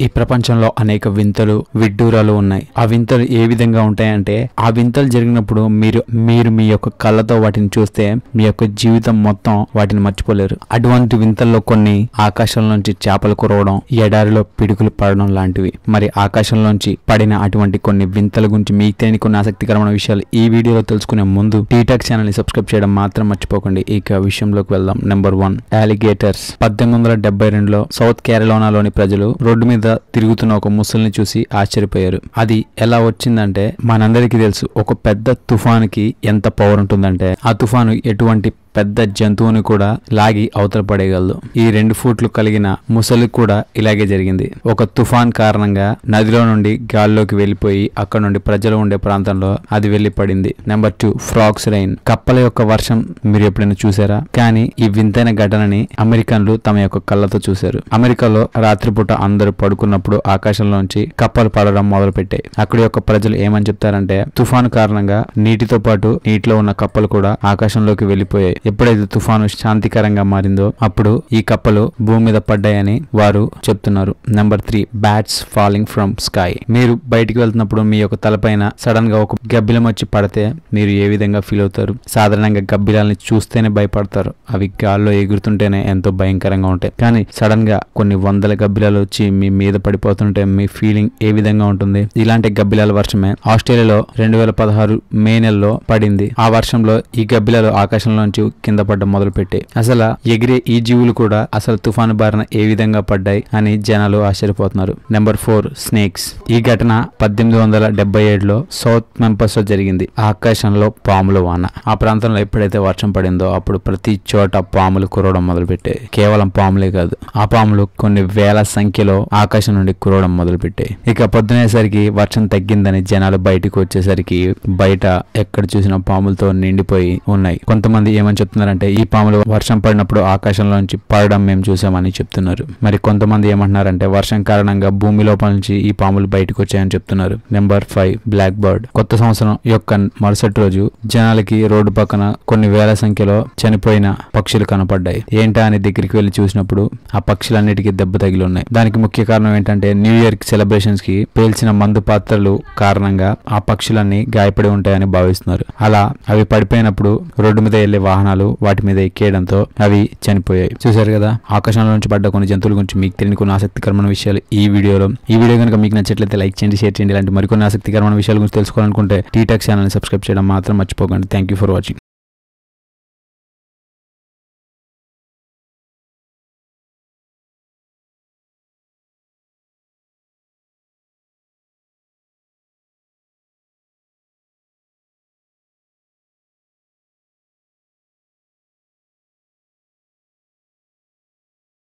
ఈ ప్రపంచంలో అనేక వింతలు విడ్డూరాలు ఉన్నాయి ఆ వింతలు ఏ విధంగా ఉంటాయంటే ఆ వింతలు జరిగినప్పుడు మీరు మీరు మీ యొక్క కళ్ళతో వాటిని చూస్తే మీ యొక్క జీవితం మొత్తం వాటిని మర్చిపోలేరు అటువంటి వింతల్లో కొన్ని ఆకాశంలోంచి చేపలు కురవడం ఎడారిలో పిడుగులు పడడం లాంటివి మరి ఆకాశంలోంచి పడిన అటువంటి కొన్ని వింతల గురించి మీకు తెలియని కొన్ని ఆసక్తికరమైన విషయాలు ఈ వీడియోలో తెలుసుకునే ముందు టీటాక్ ఛానల్ ని సబ్స్క్రైబ్ చేయడం మాత్రం మర్చిపోకండి ఇక విషయంలోకి వెళ్దాం నెంబర్ వన్ అలిగేటర్స్ పద్దెనిమిది వందల డెబ్బై రెండులో సౌత్ కేరళోనాలోని ప్రజలు రోడ్డు మీద తిరుగుతున్న ఒక ముసలిని చూసి ఆశ్చర్యపోయారు అది ఎలా వచ్చిందంటే మనందరికీ తెలుసు ఒక పెద్ద తుఫానుకి ఎంత పవర్ ఉంటుందంటే ఆ తుఫాను ఎటువంటి పెద్ద జంతువుని కూడా లాగి అవతల పడేయగలదు ఈ రెండు ఫూట్లు కలిగిన ముసలి కూడా ఇలాగే జరిగింది ఒక తుఫాన్ కారణంగా నదిలో నుండి గాల్లోకి వెళ్ళిపోయి అక్కడ నుండి ప్రజలు ఉండే ప్రాంతంలో అది వెళ్లి పడింది నెంబర్ టూ ఫ్రాక్స్ రైన్ కప్పల యొక్క వర్షం మీరు ఎప్పుడైనా చూసారా కానీ ఈ వింతైన ఘటనని అమెరికన్లు తమ యొక్క కళ్ళతో చూశారు అమెరికాలో రాత్రిపూట అందరూ పడుకున్నప్పుడు ఆకాశంలోంచి కప్పలు పడడం మొదలు పెట్టాయి అక్కడి యొక్క ప్రజలు ఏమని చెప్తారంటే తుఫాను కారణంగా నీటితో పాటు నీటిలో ఉన్న కప్పలు కూడా ఆకాశంలోకి వెళ్ళిపోయాయి ఎప్పుడైతే తుఫాను శాంతికరంగా మారిందో అప్పుడు ఈ కప్పలు భూమి మీద పడ్డాయని వారు చెప్తున్నారు number three bats falling from sky మీరు బయటికి వెళ్తున్నప్పుడు మీ యొక్క తలపైన సడన్ గా ఒక గబ్బిలం వచ్చి పడితే మీరు ఏ విధంగా ఫీల్ అవుతారు సాధారణంగా గబ్బిలాల్ని చూస్తేనే భయపడతారు అవి గాల్లో ఎగురుతుంటేనే ఎంతో భయంకరంగా ఉంటాయి కానీ సడన్ గా కొన్ని వందల గబ్బిలాలు వచ్చి మీ మీద పడిపోతుంటే మీ ఫీలింగ్ ఏ విధంగా ఉంటుంది ఇలాంటి గబ్బిలాల వర్షమే ఆస్ట్రేలియాలో రెండు వేల పదహారు మే నెలలో పడింది ఆ వర్షంలో ఈ గబ్బిలాలు ఆకాశంలోంచి కింద పడ్డం మొదలు పెట్టాయి అసలు ఎగిరే ఈ జీవులు కూడా అసలు తుఫాను బారిన ఏ విధంగా పడ్డాయి అని జనాలు ఆశ్చర్యపోతున్నారు నెంబర్ ఫోర్ స్నేక్స్ ఈ ఘటన పద్దెనిమిది వందల డెబ్బై ఏడులో సౌత్ మెంపస్ లో జరిగింది ఆకాశంలో పాముల వాన ఆ ప్రాంతంలో ఎప్పుడైతే వర్షం పడిందో అప్పుడు ప్రతి చోట పాములు కురవడం మొదలుపెట్టాయి కేవలం పాములే కాదు ఆ పాములు కొన్ని వేల సంఖ్యలో ఆకాశం నుండి కురవడం మొదలుపెట్టాయి ఇక పొద్దునేసరికి వర్షం తగ్గిందని జనాలు బయటకు వచ్చేసరికి బయట ఎక్కడ చూసిన పాములతో నిండిపోయి ఉన్నాయి కొంతమంది ఏమని చెప్తున్నారంటే ఈ పాములు వర్షం పడినప్పుడు ఆకాశంలోంచి పడడం మేము చూసామని చెప్తున్నారు మరి కొంతమంది ఏమంటున్నారంటే వర్షం కారణంగా భూమి లోపల నుంచి ఈ పాములు బయటకు వచ్చాయని చెప్తున్నారు నెంబర్ ఫైవ్ బ్లాక్ బర్డ్ కొత్త సంవత్సరం యొక్క మరుసటి రోజు జనాలకి రోడ్డు పక్కన కొన్ని వేల సంఖ్యలో చనిపోయిన పక్షులు కనపడ్డాయి ఏంటా అని దగ్గరికి వెళ్లి చూసినప్పుడు ఆ పక్షులన్నిటికీ దెబ్బ తగిలి ఉన్నాయి దానికి ముఖ్య కారణం ఏంటంటే న్యూ ఇయర్ సెలబ్రేషన్స్ కి పేల్చిన మందు పాత్రలు కారణంగా ఆ పక్షులన్నీ గాయపడి ఉంటాయని భావిస్తున్నారు అలా అవి పడిపోయినప్పుడు రోడ్డు మీద వెళ్లే వాహనాలు వాటి మీద ఎక్కేయడంతో అవి చనిపోయాయి చూశారు కదా ఆకాశంలో నుంచి పడ్డ కొన్ని జంతువుల గురించి మీకు తెలియని కొన్ని ఆసక్తికరమైన విషయాలు ఈ వీడియోలో ఈ వీడియో కనుక మీకు నచ్చట్లయితే లైక్ చేయండి షేర్ చేయండి ఇలాంటి మరికొన్ని ఆసక్తికరమైన విషయాల గురించి తెలుసుకోవాలనుకుంటే టీటాక్ ఛానల్ సబ్స్క్రైబ్ చేయడం మాత్రం మర్చిపోకండి థ్యాంక్ యూ ఫర్ వాచింగ్